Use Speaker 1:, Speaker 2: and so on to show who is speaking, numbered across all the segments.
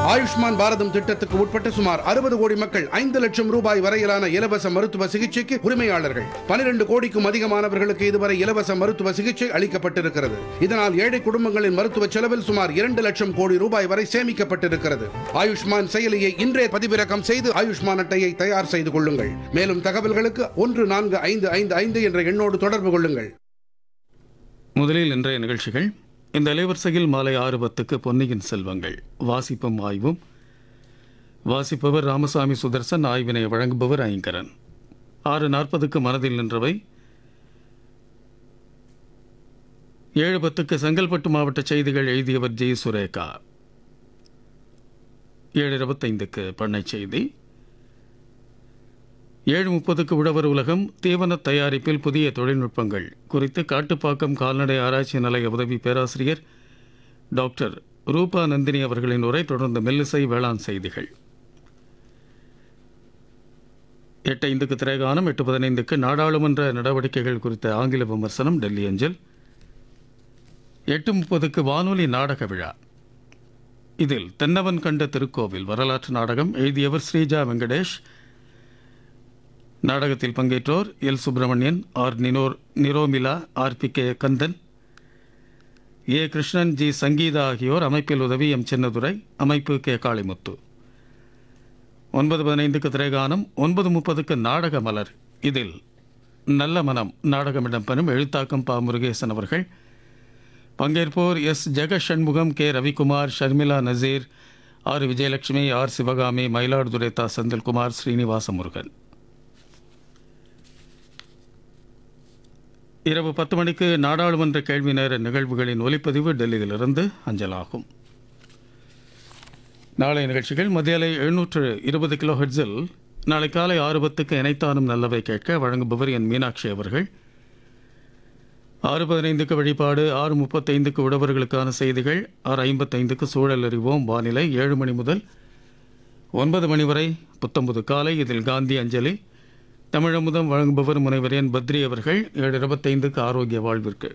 Speaker 1: ஆயுஷ்மான் பாரதம் திட்டத்துக்கு உட்பட்ட சுமார் அறுபது கோடி மக்கள் ஐந்து லட்சம் ரூபாய் வரையிலான இலவச மருத்துவ சிகிச்சைக்கு உரிமையாளர்கள் பனிரெண்டு கோடிக்கும் அதிகமானவர்களுக்கு இதுவரை இலவச மருத்துவ சிகிச்சை அளிக்கப்பட்டிருக்கிறது இதனால் ஏழை குடும்பங்களின் மருத்துவ செலவில் சுமார் இரண்டு லட்சம் கோடி ரூபாய் வரை சேமிக்கப்பட்டிருக்கிறது ஆயுஷ்மான் செயலியை இன்றே பதிவிறக்கம் செய்து ஆயுஷ்மான் அட்டையை தயார் செய்து கொள்ளுங்கள் மேலும் தகவல்களுக்கு ஒன்று நான்கு ஐந்து ஐந்து ஐந்து என்ற எண்ணோடு தொடர்பு கொள்ளுங்கள்
Speaker 2: முதலில் இன்றைய நிகழ்ச்சிகள் இந்த அலைவரிசையில் மாலை ஆறு பத்துக்கு பொன்னியின் செல்வங்கள் வாசிப்பும் ஆய்வும் வாசிப்பவர் ராமசாமி சுதர்சன் ஆய்வினை வழங்குபவர் ஐங்கரன் ஆறு நாற்பதுக்கு மனதில் நின்றவை ஏழு பத்துக்கு செங்கல்பட்டு மாவட்ட செய்திகள் எழுதியவர் ஜெய் சுரேகா ஏழு இருபத்தைந்துக்கு பண்ணை செய்தி ஏழு முப்பதுக்கு உழவர் உலகம் தீவன தயாரிப்பில் புதிய தொழில்நுட்பங்கள் குறித்து காட்டுப்பாக்கம் கால்நடை ஆராய்ச்சி நிலைய உதவி பேராசிரியர் டாக்டர் ரூபா நந்தினி அவர்களின் உரை தொடர்ந்து மெல்லிசை வேளாண் செய்திகள் எட்டு ஐந்துக்கு திரைகானம் எட்டு பதினைந்துக்கு நாடாளுமன்ற நடவடிக்கைகள் குறித்த ஆங்கில விமர்சனம் டெல்லி அஞ்சல் எட்டு முப்பதுக்கு வானொலி நாடக விழா இதில் தென்னவன் கண்ட திருக்கோவில் வரலாற்று நாடகம் எழுதியவர் ஸ்ரீஜா வெங்கடேஷ் நாடகத்தில் பங்கேற்றோர் எல் சுப்பிரமணியன் ஆர் நினோர் Niromila R P K Kandan A Krishnan G Sangeetha ஆகியோர் அமைப்பில் உதவி எம் சின்னதுரை அமைப்பு கே காளிமுத்து ஒன்பது பதினைந்துக்கு திரைகானம் ஒன்பது முப்பதுக்கு நாடக மலர் இதில் நல்ல மனம் நாடகம் இடம்பெறும் எழுத்தாக்கம் பா முருகேசன் அவர்கள் பங்கேற்போர் S Jega Shanmugam K Ravikumar Sharmila Naseer R Vijayalakshmi R Sivakami Mayiladuthurai தா செந்தில்குமார் ஸ்ரீனிவாச முருகன் இரவு பத்து மணிக்கு நாடாளுமன்ற கேள்வி நேர நிகழ்வுகளின் ஒலிப்பதிவு டெல்லியிலிருந்து அஞ்சலாகும் நாளை நிகழ்ச்சிகள் மத்தியாலை எழுநூற்று இருபது கிலோ ஹெட்ஸில் நாளை காலை ஆறு பத்துக்கு இணைத்தானும் நல்லவை கேட்க வழங்குபவர் என் மீனாட்சி அவர்கள் ஆறு பதினைந்துக்கு வழிபாடு ஆறு முப்பத்தைந்துக்கு உழவர்களுக்கான செய்திகள் ஆறு ஐம்பத்தைந்துக்கு சூழல் அறிவோம் வானிலை ஏழு மணி முதல் ஒன்பது மணி வரை புத்தம்புது காலை இதில் காந்தி அஞ்சலி தமிழமுதம் வழங்குபவர் முனைவர் என் பத்ரி அவர்கள் ஏழு இருபத்தைந்துக்கு ஆரோக்கிய வாழ்விற்கு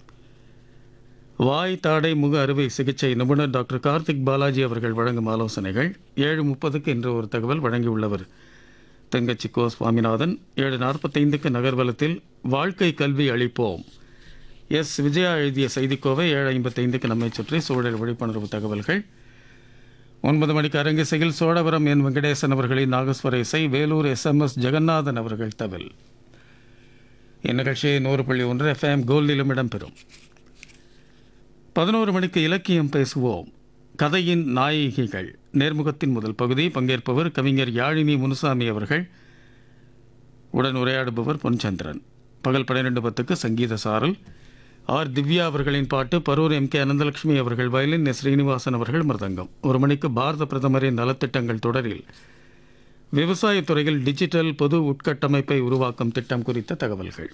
Speaker 2: வாய் தாடை முக அறுவை சிகிச்சை நிபுணர் டாக்டர் கார்த்திக் பாலாஜி அவர்கள் வழங்கும் ஆலோசனைகள் ஏழு முப்பதுக்கு இன்று ஒரு தகவல் வழங்கியுள்ளவர் தெங்கச்சி கோ சுவாமிநாதன் ஏழு நாற்பத்தைந்துக்கு நகர்வலத்தில் வாழ்க்கை கல்வி அளிப்போம் எஸ் விஜயா எழுதிய செய்திக்கோவை ஏழு ஐம்பத்தைந்துக்கு நம்மை சுற்றி சூழல் விழிப்புணர்வு தகவல்கள் ஒன்பது மணிக்கு அரங்கிசையில் சோழவரம் என் வெங்கடேசன் அவர்களின் நாகஸ்வர இசை வேலூர் எஸ்எம்எஸ் ஜெகநாதன் அவர்கள் தவில் இந்நிகழ்ச்சியை நூறு புள்ளி ஒன்று எஃப்எம் கோல்டிலும் இடம்பெறும் பதினோரு மணிக்கு இலக்கியம் பேசுவோம் கதையின் நாயகிகள் நேர்முகத்தின் முதல் பகுதி பங்கேற்பவர் கவிஞர் யாழினி முனுசாமி அவர்கள் உடன் உரையாடுபவர் பொன்சந்திரன் பகல் பன்னிரெண்டு பத்துக்கு சங்கீத சாரல் ஆர் திவ்யா அவர்களின் பாட்டு பரூர் எம் கே அனந்தலட்சுமி அவர்கள் வயலின் எஸ் ஸ்ரீனிவாசன் அவர்கள் மிருதங்கம் ஒரு மணிக்கு பாரத பிரதமரின் நலத்திட்டங்கள் தொடரில் விவசாயத் துறையில் டிஜிட்டல் பொது உட்கட்டமைப்பை உருவாக்கும் திட்டம் குறித்த தகவல்கள்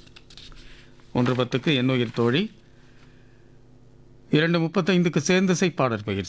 Speaker 2: ஒன்று பத்துக்கு எண்ணுயிர் தோழி இரண்டு முப்பத்தைந்துக்கு சேர்ந்திசை பாடற் பயிற்சி